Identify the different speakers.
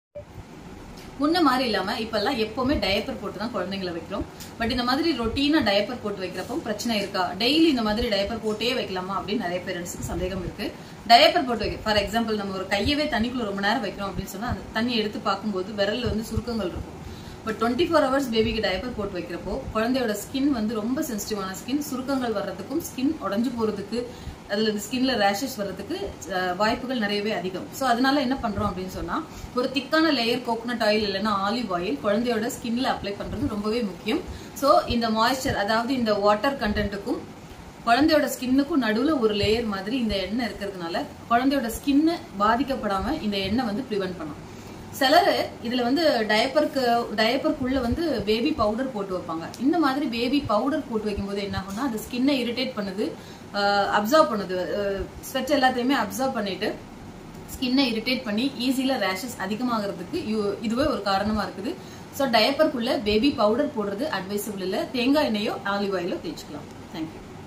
Speaker 1: முன்ன மாதிரி இல்லாம இப்பெல்லாம் எப்பவுமே டயப்பர் போட்டு தான் குழந்தைங்களை வைக்கிறோம் பட் இந்த மாதிரி ரொட்டீனா டயப்பர் போட்டு வைக்கிறப்போ பிரச்சனை இருக்கா டெய்லி இந்த மாதிரி டயப்பர் போட்டே வைக்கலாமா அப்படின்னு நிறைய பேரண்ட்ஸ்க்கு சந்தேகம் இருக்கு டயப்பர் போட்டு வைக்க ஃபார் எக்ஸாம்பிள் நம்ம ஒரு கையவே தண்ணிக்குள்ள ரொம்ப நேரம் வைக்கிறோம் அப்படின்னு சொன்னா அந்த தண்ணி எடுத்து பார்க்கும்போது விரல்ல வந்து சுருக்கங்கள் இருக்கும் பட் டுவெண்ட்டி ஃபோர் ஹவர்ஸ் பேபிக்கு டயப்பர் போட்டு வைக்கிறப்போ குழந்தையோட ஸ்கின் வந்து ரொம்ப சென்சிட்டிவான ஸ்கின் சுருக்கங்கள் வர்றதுக்கும் ஸ்கின் உடஞ்சு போறதுக்கு அதுல இந்த ஸ்கின்ல ரேஷஸ் வர்றதுக்கு அஹ், வாய்ப்புகள் நிறையவே அதிகம் ஸோ அதனால என்ன பண்றோம் அப்படின்னு சொன்னா ஒரு திக்கான லேயர் கோகனட் ஆயில் இல்லைன்னா ஆலிவ் ஆயில் குழந்தையோட ஸ்கின்ல அப்ளை பண்றது ரொம்பவே முக்கியம் ஸோ இந்த மாய்ஸ்சர் அதாவது இந்த வாட்டர் கண்டென்ட்டுக்கும் குழந்தையோட ஸ்கின்னுக்கும் நடுவுல ஒரு லேயர் மாதிரி இந்த எண்ணெய் இருக்கிறதுனால குழந்தையோட ஸ்கின்னு பாதிக்கப்படாம இந்த எண்ணெய் வந்து ப்ரிவென்ட் பண்ணும் சிலர் இதுல வந்து டயப்பருக்கு டயப்பருக்குள்ள வந்து பேபி பவுடர் போட்டு வைப்பாங்க இந்த மாதிரி பேபி பவுடர் போட்டு வைக்கும்போது என்ன ஆகும்னா அது ஸ்கின்னை இரிட்டேட் பண்ணுது அப்சர்வ் பண்ணுது ஸ்வெட் எல்லாத்தையுமே அப்சர்வ் பண்ணிட்டு ஸ்கின்னை இரிட்டேட் பண்ணி ஈஸியில ரேஷஸ் அதிகமாகிறதுக்கு யு- இதுவே ஒரு காரணமா இருக்குது ஸோ டயப்பருக்குள்ள பேபி பவுடர் போடுறது அட்வைசபிள் இல்லை தேங்காய் எண்ணெயோ ஆலிவ் ஆயிலோ தேய்ச்சிக்கலாம் தேங்க்யூ